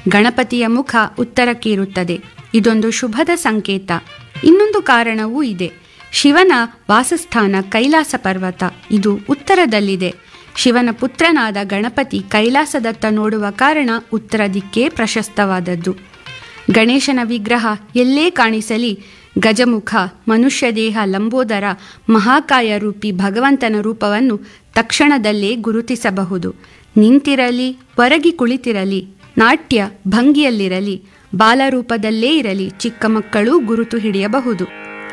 ಗಣಪತಿಯ ಮುಖ ಉತ್ತರಕ್ಕೆ ಇರುತ್ತದೆ ಇದೊಂದು ಶುಭದ ಸಂಕೇತ ಇನ್ನೊಂದು ಕಾರಣವೂ ಇದೆ ಶಿವನ ವಾಸಸ್ಥಾನ ಕೈಲಾಸ ಪರ್ವತ ಇದು ಉತ್ತರದಲ್ಲಿದೆ ಶಿವನ ಪುತ್ರನಾದ ಗಣಪತಿ ಕೈಲಾಸದತ್ತ ನೋಡುವ ಕಾರಣ ಉತ್ತರ ದಿಕ್ಕೇ ಪ್ರಶಸ್ತವಾದದ್ದು ಗಣೇಶನ ವಿಗ್ರಹ ಎಲ್ಲೇ ಕಾಣಿಸಲಿ ಗಜಮುಖ ಮನುಷ್ಯ ದೇಹ ಲಂಬೋದರ ಮಹಾಕಾಯ ರೂಪಿ ಭಗವಂತನ ರೂಪವನ್ನು ತಕ್ಷಣದಲ್ಲೇ ಗುರುತಿಸಬಹುದು ನಿಂತಿರಲಿ ಹೊರಗಿ ಕುಳಿತಿರಲಿ ನಾಟ್ಯ ಭಂಗಿಯಲ್ಲಿರಲಿ ಬಾಲರೂಪದಲ್ಲೇ ಇರಲಿ ಚಿಕ್ಕ ಮಕ್ಕಳೂ ಗುರುತು ಹಿಡಿಯಬಹುದು